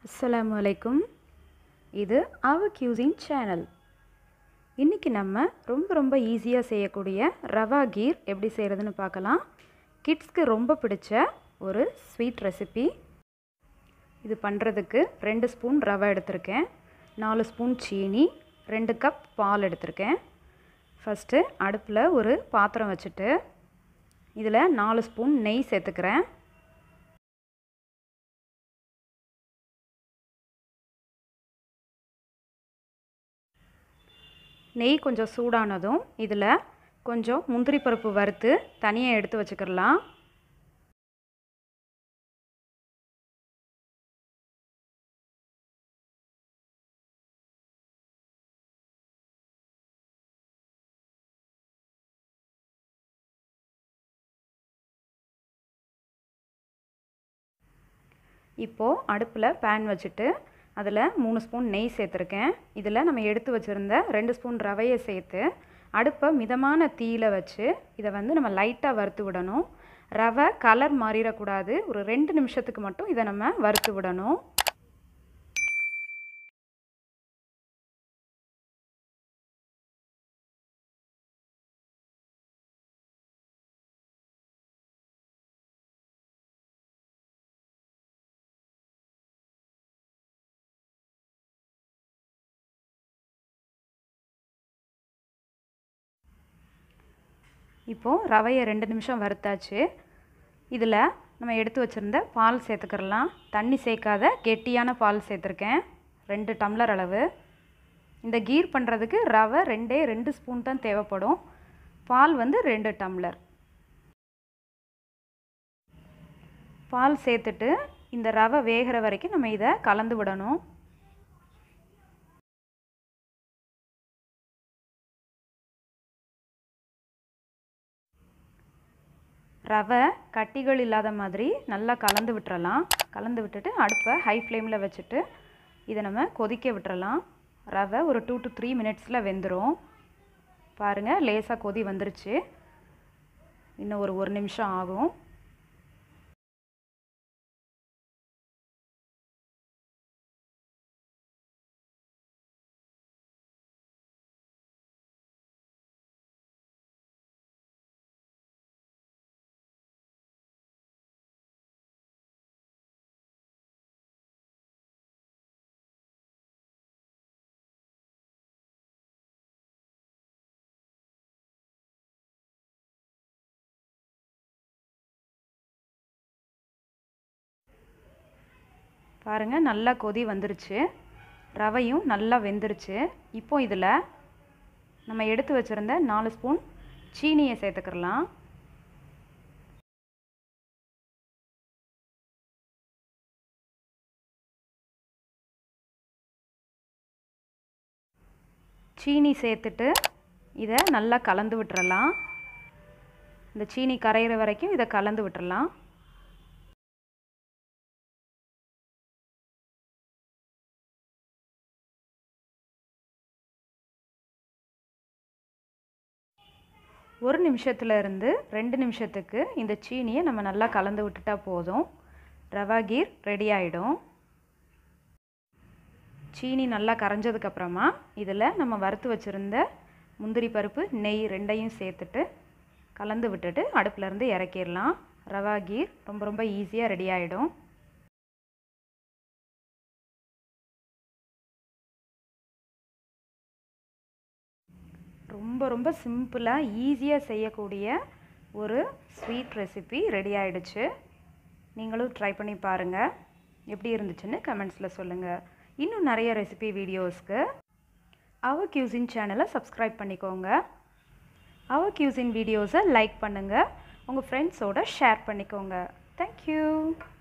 அஸ்ஸலாமு அலைக்கும் இது அவர் கியூசின் சேனல் இன்றைக்கி நம்ம ரொம்ப ரொம்ப ஈஸியாக செய்யக்கூடிய ரவா கீர் எப்படி செய்கிறதுன்னு பார்க்கலாம் கிட்ஸ்க்கு ரொம்ப பிடிச்ச ஒரு ஸ்வீட் ரெசிபி இது பண்ணுறதுக்கு ரெண்டு ஸ்பூன் ரவை எடுத்திருக்கேன் நாலு ஸ்பூன் சீனி ரெண்டு கப் பால் எடுத்திருக்கேன் ஃபஸ்ட்டு அடுப்பில் ஒரு பாத்திரம் வச்சுட்டு இதில் நாலு ஸ்பூன் நெய் சேர்த்துக்கிறேன் நெய் கொஞ்சம் சூடானதும் இதில் கொஞ்சம் முந்திரி பருப்பு வறுத்து தனியாக எடுத்து வச்சுக்கிடலாம் இப்போது அடுப்பில் பேன் வச்சுட்டு அதில் மூணு ஸ்பூன் நெய் சேர்த்துருக்கேன் இதில் நம்ம எடுத்து வச்சுருந்த ரெண்டு ஸ்பூன் ரவையை சேர்த்து அடுப்பை மிதமான தீயில் வச்சு இதை வந்து நம்ம லைட்டாக வறுத்து விடணும் ரவை கலர் மாறிடக்கூடாது ஒரு ரெண்டு நிமிஷத்துக்கு மட்டும் இதை நம்ம வறுத்து விடணும் இப்போது ரவையை ரெண்டு நிமிஷம் வறுத்தாச்சு இதில் நம்ம எடுத்து வச்சுருந்த பால் சேர்த்துக்கிறலாம் தண்ணி சேர்க்காத கெட்டியான பால் சேர்த்துருக்கேன் ரெண்டு டம்ளர் அளவு இந்த கீர் பண்ணுறதுக்கு ரவை ரெண்டே ரெண்டு ஸ்பூன் தான் தேவைப்படும் பால் வந்து ரெண்டு டம்ளர் பால் சேர்த்துட்டு இந்த ரவை வேகிற வரைக்கும் நம்ம இதை கலந்து விடணும் ரவை கட்டிகள் இல்லாத மாதிரி நல்லா கலந்து விட்டுறலாம் கலந்து விட்டுட்டு அடுப்பை ஹை ஃப்ளேமில் வச்சுட்டு இதை நம்ம கொதிக்க விட்டுறலாம் ரவை ஒரு டூ டு த்ரீ மினிட்ஸில் வெந்துடும் பாருங்கள் லேசாக கொதி வந்துருச்சு இன்னும் ஒரு ஒரு நிமிஷம் ஆகும் பாருங்கள் நல்லா கொதி வந்துருச்சு ரவையும் நல்லா வெந்துருச்சு இப்போ இதில் நம்ம எடுத்து வச்சுருந்த நாலு ஸ்பூன் சீனியை சேர்த்துக்கிறலாம் சீனி சேர்த்துட்டு இதை நல்லா கலந்து விட்டுறலாம் இந்த சீனி கரையிற வரைக்கும் இதை கலந்து விட்டுறலாம் ஒரு நிமிஷத்துல இருந்து ரெண்டு நிமிஷத்துக்கு இந்த சீனியை நம்ம நல்லா கலந்து விட்டுட்டா போதும் ரவா கீர் ரெடி ஆகிடும் சீனி நல்லா கரைஞ்சதுக்கப்புறமா இதில் நம்ம வறுத்து வச்சுருந்த முந்திரி பருப்பு நெய் ரெண்டையும் சேர்த்துட்டு கலந்து விட்டுட்டு அடுப்புலேருந்து இறக்கிடலாம் ரவா கீர் ரொம்ப ரொம்ப ஈஸியாக ரெடி ஆகிடும் ரொம்ப ரொம்ப சிம்பிளாக ஈஸியாக செய்யக்கூடிய ஒரு ஸ்வீட் ரெசிபி ரெடி ஆகிடுச்சு நீங்களும் ட்ரை பண்ணி பாருங்கள் எப்படி இருந்துச்சுன்னு கமெண்ட்ஸில் சொல்லுங்கள் இன்னும் நிறைய ரெசிபி வீடியோஸ்க்கு அவர் கியூசின் சேனலை சப்ஸ்கிரைப் பண்ணிக்கோங்க அவர் கியூசின் வீடியோஸை லைக் பண்ணுங்கள் உங்கள் ஃப்ரெண்ட்ஸோட ஷேர் பண்ணிக்கோங்க தேங்க்யூ